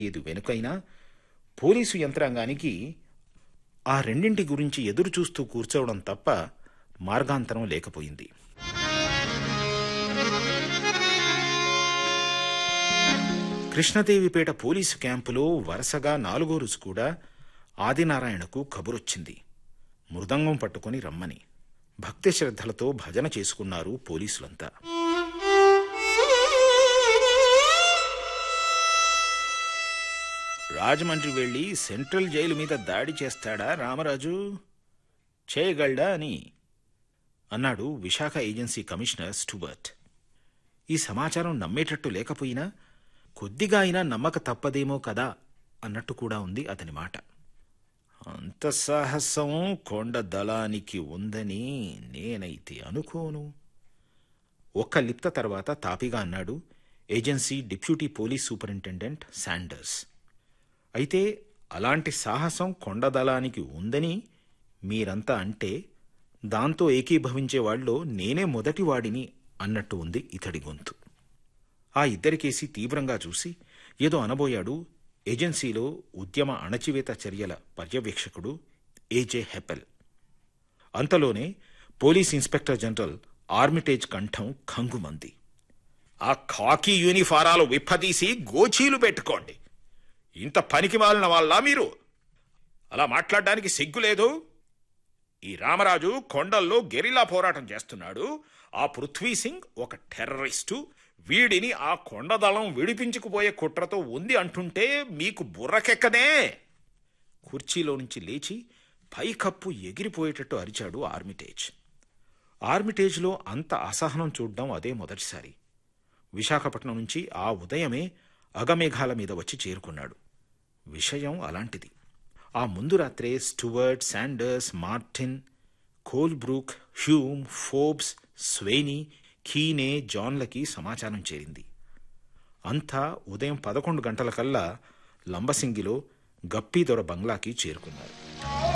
ఇది వెనుకైనా పోలీసు యంత్రాంగానికి ఆ రెండింటి గురించి ఎదురు చూస్తూ కూర్చోవడం తప్ప మార్గాంతరం లేకపోయింది కృష్ణదేవిపేట పోలీసు క్యాంపులో వరుసగా నాలుగో రోజు కూడా ఆదినారాయణకు కబురొచ్చింది మృదంగం పట్టుకొని రమ్మని భక్తి శ్రద్ధలతో భజన చేసుకున్నారు పోలీసులంతా రాజమండ్రి వెళ్ళి సెంట్రల్ జైలు మీద దాడి చేస్తాడా రామరాజు చేయగలడా అని అన్నాడు విశాఖ ఏజెన్సీ కమిషనర్ స్టూబర్ట్ ఈ సమాచారం నమ్మేటట్టు లేకపోయినా కొద్దిగా అయినా నమ్మక తప్పదేమో కదా అన్నట్టు కూడా ఉంది అతని మాట అంత సాహసం కొండ దళానికి ఉందని నేనైతే అనుకోను ఒక్క లిప్త తర్వాత తాపిగా అన్నాడు agency deputy police superintendent Sanders అయితే అలాంటి సాహసం కొండ దళానికి ఉందని మీరంతా అంటే దాంతో ఏకీభవించే వాళ్ళలో నేనే మొదటివాడిని అన్నట్టు ఉంది ఇతడి గొంతు ఆ ఇద్దరికేసి తీవ్రంగా చూసి ఏదో అనబోయాడు ఏజెన్సీలో ఉద్యమ అణచివేత చర్యల పర్యవేక్షకుడు ఏజే హెపెల్ అంతలోనే పోలీస్ ఇన్స్పెక్టర్ జనరల్ ఆర్మిటేజ్ కంఠం ఖంగుమంది ఆ ఖాకీ యూనిఫారాలు విప్పదీసి గోచీలు పెట్టుకోండి ఇంత పనికి మాలిన వాళ్ళ మీరు అలా మాట్లాడడానికి సిగ్గు లేదు ఈ రామరాజు కొండల్లో గెరిలా పోరాటం చేస్తున్నాడు ఆ పృథ్వీ సింగ్ ఒక టెర్రరిస్టు వీడిని ఆ కొండదళం విడిపించుకుపోయే కుట్రతో ఉంది అంటుంటే మీకు బుర్రకెక్కదే కుర్చీలో నుంచి లేచి పైకప్పు ఎగిరిపోయేటట్టు అరిచాడు ఆర్మిటేజ్ ఆర్మిటేజ్లో అంత అసహనం చూడడం అదే మొదటిసారి విశాఖపట్నం నుంచి ఆ ఉదయమే అగమేఘాల మీద వచ్చి చేరుకున్నాడు విషయం అలాంటిది ఆ ముందు రాత్రే Stuart Sanders Martin Colebrooke Hume Forbes Sweeney Keane జాన్లకి సమాచారం చేరింది అంతా ఉదయం పదకొండు గంటలకల్లా లంబసింగిలో గప్పీదొర బంగ్లాకి చేరుకున్నారు